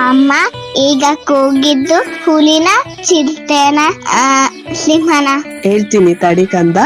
ಅಮ್ಮ ಈಗ ಕೂಗಿದ್ದು ಹುಲಿನ ಚಿರತೆನ ಆ, ಸಿಂಹನ ಹೇಳ್ತೀನಿ ತಡಿ ಕಂದ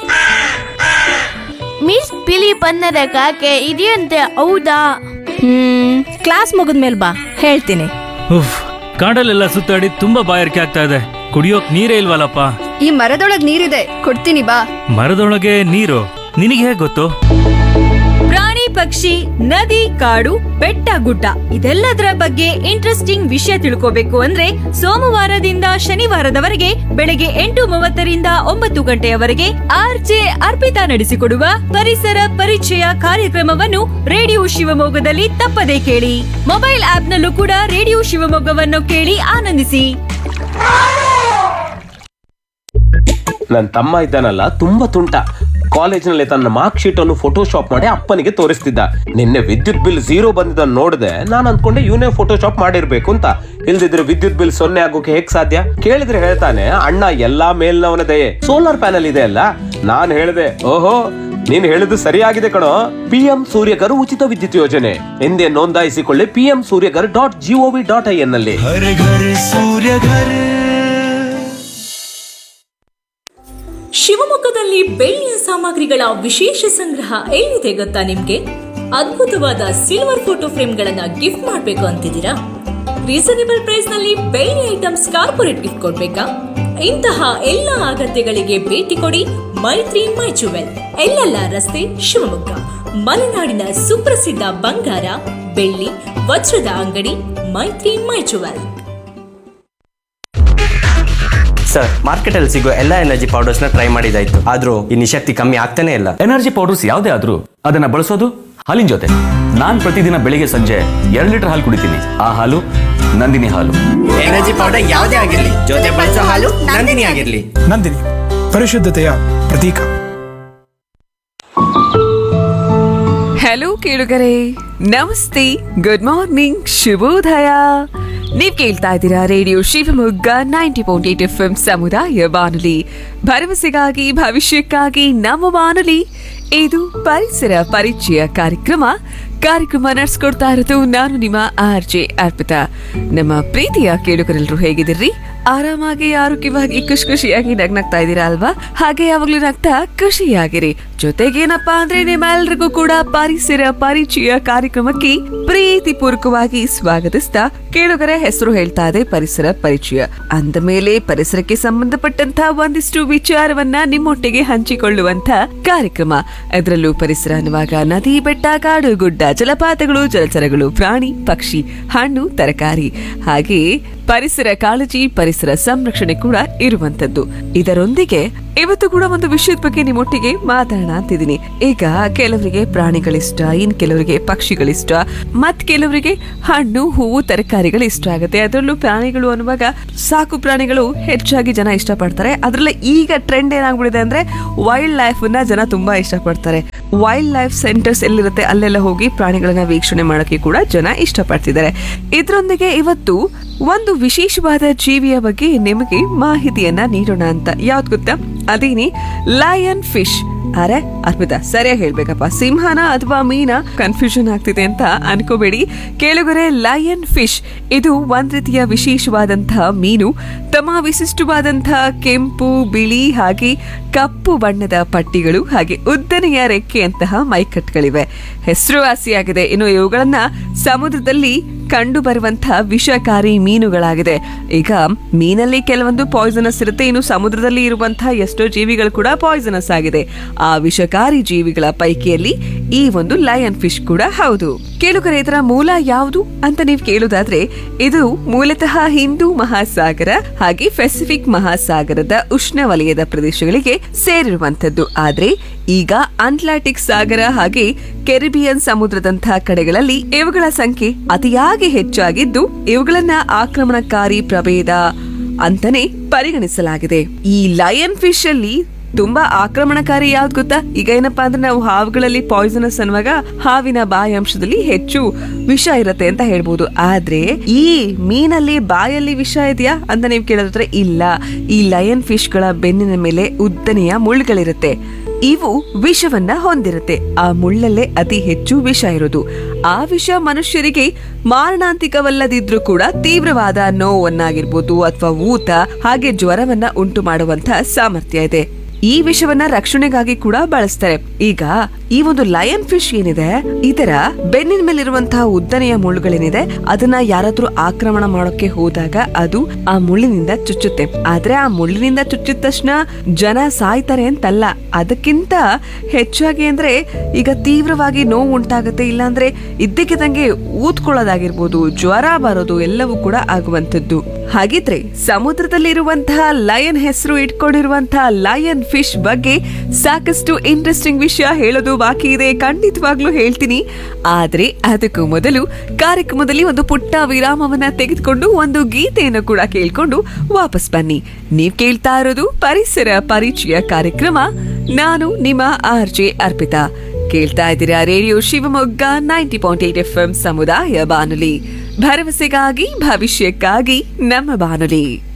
ಮಿಸ್ ಬಿಳಿ ಬಣ್ಣದ ಕಾಗೆ ಇದೆಯಂತೆ ಹೌದಾ ಹ್ಮ್ ಕ್ಲಾಸ್ ಮುಗಿದ್ಮೇಲೆ ಬಾ ಹೇಳ್ತೀನಿ ಉಫ್ ಕಾಡಲ್ಲೆಲ್ಲ ಸುತ್ತಾಡಿ ತುಂಬಾ ಬಾಯಾರಿಕೆ ಆಗ್ತಾ ಇದೆ ಕುಡಿಯೋಕ್ ನೀರೇ ಇಲ್ವಲ್ಲಪ್ಪ ಈ ಮರದೊಳಗ್ ನೀರಿದೆ ಕೊಡ್ತೀನಿ ಬಾ ಮರದೊಳಗೆ ನೀರು ನಿನಗೆ ಹೇಗೆ ಗೊತ್ತು ಪ್ರಾಣಿ ಪಕ್ಷಿ ನದಿ ಕಾಡು ಬೆಟ್ಟ ಗುಡ್ಡ ಇದೆಲ್ಲದರ ಬಗ್ಗೆ ಇಂಟ್ರೆಸ್ಟಿಂಗ್ ವಿಷಯ ತಿಳ್ಕೋಬೇಕು ಅಂದ್ರೆ ಸೋಮವಾರದಿಂದ ಶನಿವಾರದವರೆಗೆ ಬೆಳಗ್ಗೆ ಎಂಟು ಮೂವತ್ತರಿಂದ ಒಂಬತ್ತು ಗಂಟೆಯವರೆಗೆ ಆರ್ಜೆ ಅರ್ಪಿತಾ ನಡೆಸಿಕೊಡುವ ಪರಿಸರ ಪರಿಚಯ ಕಾರ್ಯಕ್ರಮವನ್ನು ರೇಡಿಯೋ ಶಿವಮೊಗ್ಗದಲ್ಲಿ ತಪ್ಪದೇ ಕೇಳಿ ಮೊಬೈಲ್ ಆಪ್ನಲ್ಲೂ ಕೂಡ ರೇಡಿಯೋ ಶಿವಮೊಗ್ಗವನ್ನು ಕೇಳಿ ಆನಂದಿಸಿ ನನ್ನ ತಮ್ಮ ಇದ್ದಾನಲ್ಲ ತುಂಬಾ ತುಂಟ ಕಾಲೇಜಿನಲ್ಲಿ ತನ್ನ ಮಾರ್ಕ್ ಶೀಟ್ ಅನ್ನು ಫೋಟೋಶಾಪ್ ಮಾಡಿ ಅಪ್ಪನಿಗೆ ತೋರಿಸ್ತಿದ್ದ ನಿನ್ನೆ ವಿದ್ಯುತ್ ಬಿಲ್ ಝೀರೋ ಬಂದಿದ್ದನ್ನು ನೋಡಿದೆ ನಾನು ಅನ್ಕೊಂಡೆ ಇವನೇ ಫೋಟೋಶಾಪ್ ಮಾಡಿರ್ಬೇಕು ಅಂತ ಇಲ್ದಿದ್ರೆ ವಿದ್ಯುತ್ ಬಿಲ್ ಸೊನ್ನೆ ಆಗೋಕೆ ಹೇಗ್ ಸಾಧ್ಯ ಕೇಳಿದ್ರೆ ಹೇಳ್ತಾನೆ ಅಣ್ಣ ಎಲ್ಲಾ ಮೇಲ್ನವನ ದಯೆ ಸೋಲಾರ್ ಪ್ಯಾನಲ್ ಇದೆ ಅಲ್ಲ ನಾನ್ ಹೇಳ್ದೆ ಓಹೋ ನೀನ್ ಹೇಳಿದ್ದು ಸರಿಯಾಗಿದೆ ಕಣೋ ಪಿಎಂ ಸೂರ್ಯಕರ್ ಉಚಿತ ವಿದ್ಯುತ್ ಯೋಜನೆ ಎಂದೇ ನೋಂದಾಯಿಸಿಕೊಳ್ಳಿ PM Suryaghar dot GOV dot I N ನಲ್ಲಿ ಶಿವಮೊಗ್ಗದಲ್ಲಿ ಬೆಳ್ಳಿಯ ಸಾಮಗ್ರಿಗಳ ವಿಶೇಷ ಸಂಗ್ರಹ ಎಲ್ಲಿದೆ ಗೊತ್ತಾ ನಿಮ್ಗೆ ಅದ್ಭುತವಾದ ಸಿಲ್ವರ್ ಫೋಟೋ ಫ್ರೇಮ್ಗಳನ್ನ ಗಿಫ್ಟ್ ಮಾಡ್ಬೇಕು ಅಂತಿದ್ದೀರಾ ರೀಸನೇಬಲ್ ಪ್ರೈಸ್ ನಲ್ಲಿ ಬೆಳ್ಳಿ ಐಟಮ್ಸ್ ಕಾರ್ಪೊರೇಟ್ ಗಿಫ್ಟ್ ಕೊಡ್ಬೇಕಾ ಇಂತಹ ಎಲ್ಲ ಅಗತ್ಯಗಳಿಗೆ ಭೇಟಿ ಕೊಡಿ ಮೈತ್ರಿ ಮೈ ಜುವೆಲ್ ಎಲ್ಲೆಲ್ಲ ರಸ್ತೆ ಶಿವಮೊಗ್ಗ ಮಲೆನಾಡಿನ ಸುಪ್ರಸಿದ್ಧ ಬಂಗಾರ ಬೆಳ್ಳಿ ವಜ್ರದ ಅಂಗಡಿ ಮೈತ್ರಿ ಮೈ ಜುವೆಲ್ ಸರ್ ಮಾರ್ಕೆಟಲ್ಲಿ ಸಿಗೋ ಎಲ್ಲ ಎನರ್ಜಿ ಪೌಡರ್ಸ್ನ ಟ್ರೈ ಮಾಡಿದಾಯ್ತು ಆದ್ರೂ ಈ ನಿಶಕ್ತಿ ಕಮ್ಮಿ ಆಗ್ತಾನೆ ಇಲ್ಲ ಎನರ್ಜಿ ಪೌಡರ್ಸ್ ಯಾವುದೇ ಆದ್ರೂ ಅದನ್ನ ಬಳಸೋದು ಹಾಲಿನ ಜೊತೆ ನಾನ್ ಪ್ರತಿದಿನ ಬೆಳಿಗ್ಗೆ ಸಂಜೆ ಎರಡು ಲೀಟರ್ ಹಾಲು ಕುಡಿತೀನಿ ಆ ಹಾಲು ನಂದಿನಿ ಹಾಲು ಎನರ್ಜಿ ಪೌಡರ್ ಯಾವುದೇ ಆಗಿರ್ಲಿ ಜೊತೆ ಬಳಸೋ ಹಾಲು ನಂದಿನಿ ಆಗಿರ್ಲಿ ನಂದಿನಿ ಪರಿಶುದ್ಧತೆಯ ಪ್ರತೀಕ ಹಲೋ ಕೇಳುಗರೆ ನಮಸ್ತೆ ಗುಡ್ ಮಾರ್ನಿಂಗ್ ಶುಭೋದಯ ನೀವ್ ಕೇಳ್ತಾ ಇದ್ದೀರಾ radio Shivamogga ninety point eight F M ಸಮುದಾಯ ಬಾನುಲಿ ಭರವಸೆಗಾಗಿ ಭವಿಷ್ಯಕ್ಕಾಗಿ ನಮ್ಮ ಬಾನುಲಿ ಇದು ಪರಿಸರ ಪರಿಚಯ ಕಾರ್ಯಕ್ರಮ ಕಾರ್ಯಕ್ರಮ ನಡೆಸ್ಕೊಡ್ತಾ ಇರೋದು ನಾನು ನಿಮ್ಮ ಆರ್ ಜೆ ಅರ್ಪಿತಾ ನಮ್ಮ ಪ್ರೀತಿಯ ಕೇಳುಗರೆಲ್ಲರೂ ಹೇಗಿದ್ದೀರಿ ಆರಾಮಾಗಿ ಆರೋಗ್ಯವಾಗಿ ಖುಷಿ ಖುಷಿಯಾಗಿ ನಗ್ನಗ್ತಾ ಇದ್ದೀರಾ ಅಲ್ವಾ ಹಾಗೆ ಯಾವಾಗ್ಲೂ ನಗ್ತಾ ಖುಷಿಯಾಗಿರಿ ಜೊತೆಗೇನಪ್ಪಾ ಅಂದ್ರೆ ನಿಮ್ಮೆಲ್ರಿಗೂ ಕೂಡ ಪರಿಸರ ಪರಿಚಯ ಕಾರ್ಯಕ್ರಮಕ್ಕೆ ಪ್ರೀತಿಪೂರ್ವಕವಾಗಿ ಸ್ವಾಗತಿಸ್ತಾ ಕೇಳುಗರ ಹೆಸರು ಹೇಳ್ತಾ ಇದೆ ಪರಿಸರ ಪರಿಚಯ ಅಂದ ಮೇಲೆ ಪರಿಸರಕ್ಕೆ ಸಂಬಂಧಪಟ್ಟಂತ ಒಂದಿಷ್ಟು ವಿಚಾರವನ್ನ ನಿಮ್ಮೊಟ್ಟಿಗೆ ಹಂಚಿಕೊಳ್ಳುವಂತ ಕಾರ್ಯಕ್ರಮ ಅದರಲ್ಲೂ ಪರಿಸರ ಅನ್ನುವಾಗ ನದಿ ಬೆಟ್ಟ ಕಾಡು ಗುಡ್ಡ ಜಲಪಾತಗಳು ಜಲಚರಗಳು ಪ್ರಾಣಿ ಪಕ್ಷಿ ಹಣ್ಣು ತರಕಾರಿ ಹಾಗೆ ಪರಿಸರ ಕಾಳಜಿ ಪರಿಸರ ಸಂರಕ್ಷಣೆ ಕೂಡ ಇರುವಂತದ್ದು ಇದರೊಂದಿಗೆ ಇವತ್ತು ಕೂಡ ಒಂದು ವಿಷಯದ ಬಗ್ಗೆ ನಿಮ್ಮೊಟ್ಟಿಗೆ ಮಾತಾಡೋಣ ಅಂತಿದ್ದೀನಿ ಈಗ ಕೆಲವರಿಗೆ ಪ್ರಾಣಿಗಳಿಷ್ಟ ಇನ್ ಕೆಲವರಿಗೆ ಪಕ್ಷಿಗಳಿಷ್ಟ ಮತ್ ಕೆಲವರಿಗೆ ಹಣ್ಣು ಹೂವು ತರಕಾರಿಗಳು ಇಷ್ಟ ಆಗುತ್ತೆ ಅದರಲ್ಲೂ ಪ್ರಾಣಿಗಳು ಅನ್ನುವಾಗ ಸಾಕು ಪ್ರಾಣಿಗಳು ಹೆಚ್ಚಾಗಿ ಜನ ಇಷ್ಟಪಡ್ತಾರೆ ಅದ್ರಲ್ಲೇ ಈಗ ಟ್ರೆಂಡ್ ಏನಾಗ್ಬಿಡಿದೆ ಅಂದ್ರೆ ವೈಲ್ಡ್ ಲೈಫ್ ನ ಜನ ತುಂಬಾ ಇಷ್ಟಪಡ್ತಾರೆ ವೈಲ್ಡ್ ಲೈಫ್ ಸೆಂಟರ್ಸ್ ಎಲ್ಲಿರುತ್ತೆ ಅಲ್ಲೆಲ್ಲ ಹೋಗಿ ಪ್ರಾಣಿಗಳನ್ನ ವೀಕ್ಷಣೆ ಮಾಡೋಕೆ ಕೂಡ ಜನ ಇಷ್ಟಪಡ್ತಿದ್ದಾರೆ ಇದರೊಂದಿಗೆ ಇವತ್ತು ಒಂದು ವಿಶೇಷವಾದ ಜೀವಿಯ ಬಗ್ಗೆ ನಿಮಗೆ ಮಾಹಿತಿಯನ್ನ ನೀಡೋಣ ಅಂತ ಯಾವ್ದು ಗೊತ್ತಾ ಅದೇನಿ ಲಯನ್ ಫಿಶ್ ಅರೆ ಅರ್ಪಿತಾ ಸರಿಯಾಗಿ ಹೇಳ್ಬೇಕಪ್ಪ ಸಿಂಹನ ಅಥವಾ ಮೀನ ಕನ್ಫ್ಯೂಷನ್ ಆಗ್ತಿದೆ ಅಂತ ಅನ್ಕೋಬೇಡಿ ಕೇಳುಗರೆ ಲಯನ್ ಫಿಶ್ ಇದು ಒಂದ್ ರೀತಿಯ ವಿಶೇಷವಾದಂತಹ ಮೀನು ತಮ್ಮ ವಿಶಿಷ್ಟವಾದಂತಹ ಕೆಂಪು ಬಿಳಿ ಹಾಗೆ ಕಪ್ಪು ಬಣ್ಣದ ಪಟ್ಟಿಗಳು ಹಾಗೆ ಉದ್ದನೆಯ ರೆಕ್ಕೆಯಂತಹ ಮೈಕಟ್ಗಳಿವೆ ಹೆಸರುವಾಸಿಯಾಗಿದೆ ಇನ್ನು ಇವುಗಳನ್ನ ಸಮುದ್ರದಲ್ಲಿ ಕಂಡು ಬರುವಂತಹ ವಿಷಕಾರಿ ಮೀನುಗಳಾಗಿದೆ ಈಗ ಮೀನಲ್ಲಿ ಕೆಲವೊಂದು ಪಾಯ್ಸನಸ್ ಇರುತ್ತೆ ಇನ್ನು ಸಮುದ್ರದಲ್ಲಿ ಇರುವಂತಹ ಎಷ್ಟೋ ಜೀವಿಗಳು ಕೂಡ ಪಾಯ್ಸನಸ್ ಆಗಿದೆ ಆ ವಿಷಕಾರಿ ಜೀವಿಗಳ ಪೈಕಿಯಲ್ಲಿ ಈ ಒಂದು ಲಯನ್ ಫಿಶ್ ಕೂಡ ಹೌದು ಕೇಳುಗರೆ ಇದರ ಮೂಲ ಯಾವುದು ಅಂತ ನೀವು ಕೇಳುದಾದ್ರೆ ಇದು ಮೂಲತಃ ಹಿಂದೂ ಮಹಾಸಾಗರ ಹಾಗೆ ಪೆಸಿಫಿಕ್ ಮಹಾಸಾಗರದ ಉಷ್ಣವಲಯದ ಪ್ರದೇಶಗಳಿಗೆ ಸೇರಿರುವಂತದ್ದು ಆದ್ರೆ ಈಗ ಅಟ್ಲಾಂಟಿಕ್ ಸಾಗರ ಹಾಗೆ ಕೆರಿಬಿಯನ್ ಸಮುದ್ರದಂತಹ ಕಡೆಗಳಲ್ಲಿ ಇವುಗಳ ಸಂಖ್ಯೆ ಅತಿಯಾಗಿ ಹೆಚ್ಚಾಗಿದ್ದು ಇವುಗಳನ್ನ ಆಕ್ರಮಣಕಾರಿ ಪ್ರಭೇದ ಅಂತಾನೆ ಪರಿಗಣಿಸಲಾಗಿದೆ ಈ ಲಯನ್ ಫಿಶ್ ಅಲ್ಲಿ ತುಂಬಾ ಆಕ್ರಮಣಕಾರಿ ಯಾವ್ದು ಗೊತ್ತಾ ಈಗ ಏನಪ್ಪಾ ಅಂದ್ರೆ ನಾವು ಹಾವುಗಳಲ್ಲಿ ಪಾಯ್ಸನಸ್ ಅನ್ನುವಾಗ ಹಾವಿನ ಬಾಯಾಂಶದಲ್ಲಿ ಹೆಚ್ಚು ವಿಷ ಇರುತ್ತೆ ಅಂತ ಹೇಳ್ಬೋದು ಆದ್ರೆ ಈ ಮೀನಲ್ಲಿ ಬಾಯಲ್ಲಿ ವಿಷ ಇದೆಯಾ ಅಂತ ನೀವು ಕೇಳೋದಾದ್ರೆ ಇಲ್ಲ ಈ ಲಯನ್ ಫಿಶ್ ಗಳ ಬೆನ್ನಿನ ಮೇಲೆ ಉದ್ದನೆಯ ಮುಳ್ಳುಗಳಿರುತ್ತೆ ಇವು ವಿಷವನ್ನ ಹೊಂದಿರುತ್ತೆ ಆ ಮುಳ್ಳಲ್ಲೇ ಅತಿ ಹೆಚ್ಚು ವಿಷ ಇರೋದು ಆ ವಿಷ ಮನುಷ್ಯರಿಗೆ ಮಾರಣಾಂತಿಕವಲ್ಲದಿದ್ರೂ ಕೂಡ ತೀವ್ರವಾದ ನೋವನ್ನಾಗಿರ್ಬೋದು ಅಥವಾ ಊತ ಹಾಗೆ ಜ್ವರವನ್ನ ಉಂಟು ಮಾಡುವಂತ ಸಾಮರ್ಥ್ಯ ಇದೆ ಈ ವಿಷವನ್ನ ರಕ್ಷಣೆಗಾಗಿ ಕೂಡ ಬಳಸ್ತಾರೆ ಈಗ ಈ ಒಂದು ಲಯನ್ ಫಿಶ್ ಏನಿದೆ ಇದರ ಬೆನ್ನಿನ ಮೇಲಿರುವಂತಹ ಉದ್ದನೆಯ ಮುಳ್ಳುಗಳೇನಿದೆ ಅದನ್ನ ಯಾರಾದ್ರೂ ಆಕ್ರಮಣ ಮಾಡೋಕೆ ಹೋದಾಗ ಅದು ಆ ಮುಳ್ಳಿನಿಂದ ಚುಚ್ಚುತ್ತೆ ಆದ್ರೆ ಆ ಮುಳ್ಳಿನಿಂದ ಚುಚ್ಚಿದ ತಕ್ಷಣ ಜನ ಸಾಯ್ತಾರೆ ಅಂತಲ್ಲ ಅದಕ್ಕಿಂತ ಹೆಚ್ಚಾಗಿ ಅಂದ್ರೆ ಈಗ ತೀವ್ರವಾಗಿ ನೋವು ಉಂಟಾಗುತ್ತೆ ಇಲ್ಲಾಂದ್ರೆ ಇದ್ದಕ್ಕಿದ್ದಂಗೆ ಊದ್ಕೊಳ್ಳೋದಾಗಿರ್ಬೋದು ಜ್ವರ ಬರೋದು ಎಲ್ಲವೂ ಕೂಡ ಆಗುವಂತದ್ದು ಹಾಗಿದ್ರೆ ಸಮುದ್ರದಲ್ಲಿರುವಂತಹ ಲಯನ್ ಹೆಸರು ಇಟ್ಕೊಂಡಿರುವಂತಹ ಲಯನ್ ಫಿಶ್ ಬಗ್ಗೆ ಸಾಕಷ್ಟು ಇಂಟ್ರೆಸ್ಟಿಂಗ್ ವಿಷಯ ಹೇಳೋದು ಬಾಕಿ ಇದೆ ಖಂಡಿತವಾಗ್ಲೂ ಹೇಳ್ತೀನಿ ಆದ್ರೆ ಅದಕ್ಕೂ ಮೊದಲು ಕಾರ್ಯಕ್ರಮದಲ್ಲಿ ಒಂದು ಪುಟ್ಟ ವಿರಾಮವನ್ನ ತೆಗೆದುಕೊಂಡು ಒಂದು ಗೀತೆಯನ್ನು ಕೂಡ ಕೇಳ್ಕೊಂಡು ವಾಪಸ್ ಬನ್ನಿ ನೀವ್ ಕೇಳ್ತಾ ಇರೋದು ಪರಿಸರ ಪರಿಚಯ ಕಾರ್ಯಕ್ರಮ ನಾನು ನಿಮ್ಮ ಆರ್ ಜೆ ಅರ್ಪಿತಾ ಕೇಳ್ತಾ ಇದ್ದೀರಾ radio Shivamogga ninety point eight F M ಸಮುದಾಯ ಬಾನುಲಿ ಭರವಸೆಗಾಗಿ ಭವಿಷ್ಯಕ್ಕಾಗಿ ನಮ್ಮ ಬಾನುಲಿ